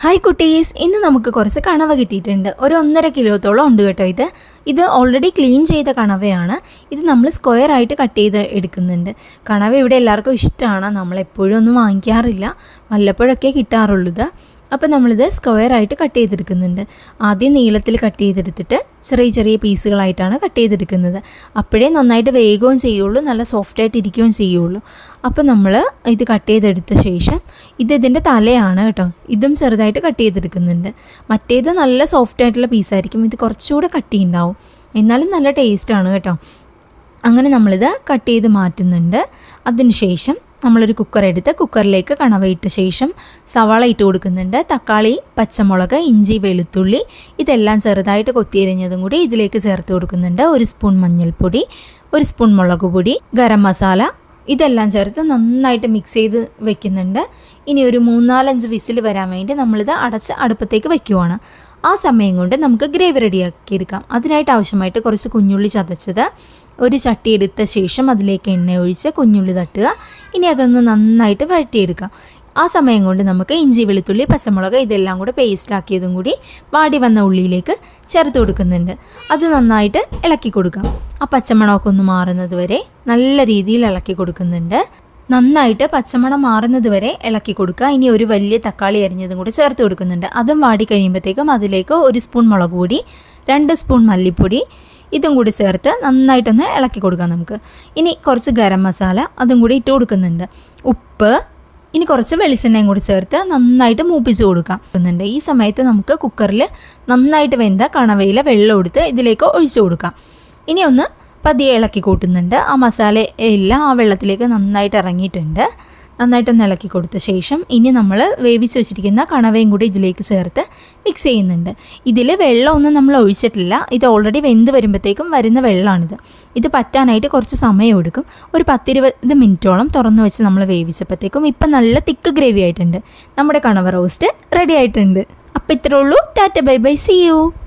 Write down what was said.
hi കുട്ടീസ് ഇന്ന് നമുക്ക് കുറച്ച് കണവ കിട്ടിയിട്ടുണ്ട് ഒരു ഒന്നര കിലോത്തോളം ഉണ്ട് കേട്ടോ ഇത് ഇത് ഓൾറെഡി ക്ലീൻ ചെയ്ത കണവയാണ് ഇത് നമ്മൾ സ്ക്വയർ ആയിട്ട് കട്ട് ചെയ്ത് എടുക്കുന്നുണ്ട് കണവ ഇവിടെ എല്ലാവർക്കും ഇഷ്ടമാണ് നമ്മൾ എപ്പോഴും ഒന്നും വാങ്ങിക്കാറില്ല വല്ലപ്പോഴൊക്കെ കിട്ടാറുള്ളൂ ഇത് അപ്പോൾ നമ്മളിത് സ്ക്വയർ ആയിട്ട് കട്ട് ചെയ്തെടുക്കുന്നുണ്ട് ആദ്യം നീളത്തിൽ കട്ട് ചെയ്തെടുത്തിട്ട് ചെറിയ ചെറിയ പീസുകളായിട്ടാണ് കട്ട് ചെയ്തെടുക്കുന്നത് അപ്പോഴേ നന്നായിട്ട് വേഗവും ചെയ്യുള്ളൂ നല്ല സോഫ്റ്റ് ആയിട്ട് ഇരിക്കുകയും ചെയ്യുള്ളൂ അപ്പോൾ നമ്മൾ ഇത് കട്ട് ചെയ്തെടുത്ത ശേഷം ഇത് ഇതിൻ്റെ തലയാണ് കേട്ടോ ഇതും ചെറുതായിട്ട് കട്ട് ചെയ്തെടുക്കുന്നുണ്ട് മറ്റേത് നല്ല സോഫ്റ്റ് ആയിട്ടുള്ള പീസായിരിക്കും ഇത് കുറച്ചുകൂടെ കട്ടി ഉണ്ടാവും എന്നാലും നല്ല ടേസ്റ്റാണ് കേട്ടോ അങ്ങനെ നമ്മളിത് കട്ട് ചെയ്ത് മാറ്റുന്നുണ്ട് അതിനുശേഷം നമ്മളൊരു കുക്കർ എടുത്ത് കുക്കറിലേക്ക് കണവ ഇട്ട ശേഷം സവാള ഇട്ട് കൊടുക്കുന്നുണ്ട് തക്കാളി പച്ചമുളക് ഇഞ്ചി വെളുത്തുള്ളി ഇതെല്ലാം ചെറുതായിട്ട് കൊത്തിയരിഞ്ഞതും കൂടി ഇതിലേക്ക് ചേർത്ത് കൊടുക്കുന്നുണ്ട് ഒരു സ്പൂൺ മഞ്ഞൾപ്പൊടി ഒരു സ്പൂൺ മുളക് പൊടി ഗരം മസാല ഇതെല്ലാം ചേർത്ത് നന്നായിട്ട് മിക്സ് ചെയ്ത് വെക്കുന്നുണ്ട് ഇനി ഒരു മൂന്നാലഞ്ച് വിസിൽ വരാൻ വേണ്ടി നമ്മളിത് അടച്ച് അടുപ്പത്തേക്ക് വെക്കുവാണ് ആ സമയം കൊണ്ട് നമുക്ക് ഗ്രേവി റെഡിയാക്കി എടുക്കാം അതിനായിട്ട് ആവശ്യമായിട്ട് കുറച്ച് കുഞ്ഞുള്ളി ചതച്ചത് ഒരു ചട്ടി എടുത്ത ശേഷം അതിലേക്ക് എണ്ണ ഒഴിച്ച് കുഞ്ഞുള്ളി തട്ടുക ഇനി അതൊന്ന് നന്നായിട്ട് വഴറ്റിയെടുക്കാം ആ സമയം കൊണ്ട് നമുക്ക് ഇഞ്ചി വെളുത്തുള്ളി പച്ചമുളക് ഇതെല്ലാം കൂടെ പേസ്റ്റാക്കിയതും കൂടി വാടി വന്ന ഉള്ളിയിലേക്ക് ചേർത്ത് കൊടുക്കുന്നുണ്ട് അത് നന്നായിട്ട് ഇളക്കി കൊടുക്കാം ആ പച്ചമണമൊക്കെ ഒന്ന് മാറുന്നത് വരെ നല്ല രീതിയിൽ ഇളക്കി കൊടുക്കുന്നുണ്ട് നന്നായിട്ട് പച്ചമണം മാറുന്നത് വരെ ഇളക്കി കൊടുക്കുക ഇനി ഒരു വലിയ തക്കാളി അരിഞ്ഞതും കൂടി ചേർത്ത് കൊടുക്കുന്നുണ്ട് അതും വാടി കഴിയുമ്പോഴത്തേക്കും അതിലേക്ക് ഒരു സ്പൂൺ മുളക് പൊടി രണ്ട് സ്പൂൺ മല്ലിപ്പൊടി ഇതും കൂടി ചേർത്ത് നന്നായിട്ടൊന്ന് ഇളക്കി കൊടുക്കാം നമുക്ക് ഇനി കുറച്ച് ഗരം മസാല അതും കൂടി ഇട്ട് കൊടുക്കുന്നുണ്ട് ഉപ്പ് ഇനി കുറച്ച് വെളിച്ചെണ്ണയും കൂടി ചേർത്ത് നന്നായിട്ട് മൂപ്പിച്ച് കൊടുക്കാം കൊടുക്കുന്നുണ്ട് ഈ സമയത്ത് നമുക്ക് കുക്കറിൽ നന്നായിട്ട് വെന്ത കണവയിലെ വെള്ളം എടുത്ത് ഇതിലേക്ക് ഒഴിച്ചു കൊടുക്കാം ഇനി ഒന്ന് പതിയെ ഇളക്കി കൂട്ടുന്നുണ്ട് ആ മസാല എല്ലാം ആ വെള്ളത്തിലേക്ക് നന്നായിട്ട് ഇറങ്ങിയിട്ടുണ്ട് നന്നായിട്ടൊന്ന് ഇളക്കി കൊടുത്ത ശേഷം ഇനി നമ്മൾ വേവിച്ച് വെച്ചിരിക്കുന്ന കണവയും കൂടി ഇതിലേക്ക് ചേർത്ത് മിക്സ് ചെയ്യുന്നുണ്ട് ഇതിൽ വെള്ളമൊന്നും നമ്മൾ ഒഴിച്ചിട്ടില്ല ഇത് ഓൾറെഡി വെന്ത് വരുമ്പോഴത്തേക്കും വരുന്ന വെള്ളമാണിത് ഇത് പറ്റാനായിട്ട് കുറച്ച് സമയം എടുക്കും ഒരു പത്തിരുപത് മിനിറ്റോളം തുറന്ന് വെച്ച് നമ്മൾ വേവിച്ചപ്പോഴത്തേക്കും ഇപ്പം നല്ല തിക്ക് ഗ്രേവി ആയിട്ടുണ്ട് നമ്മുടെ കണവ റോസ്റ്റ് റെഡി ആയിട്ടുണ്ട് അപ്പം ഇത്രേ ഉള്ളൂ tata bye bye see U